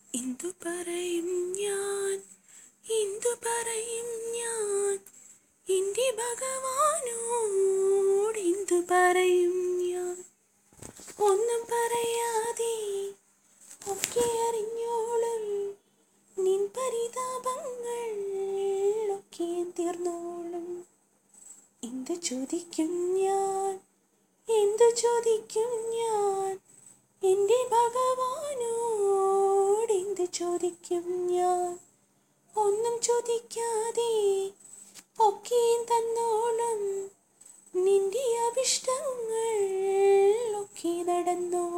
എന്തു പറയും ഞാൻ എന്തു പറയും ഞാൻ എൻ്റെ ഭഗവാനോട് എന്തു പറയും ഞാൻ ഒന്നും പറയാതെ ഒക്കെ അറിഞ്ഞോളും നിൻ പരിതാപങ്ങൾ ഒക്കെ തീർന്നോളും എന്തു ചോദിക്കും ഞാൻ എന്തു ചോദിക്കും ഞാൻ എൻ്റെ ഭഗവാനോട് എന്തു ചോദിക്കും ഞാൻ ഒന്നും ചോദിക്കാതെ ഒക്കെയും തന്നോളും നിന്റെ അഭിഷ്ടങ്ങൾ ഒക്കെ നടന്നോളും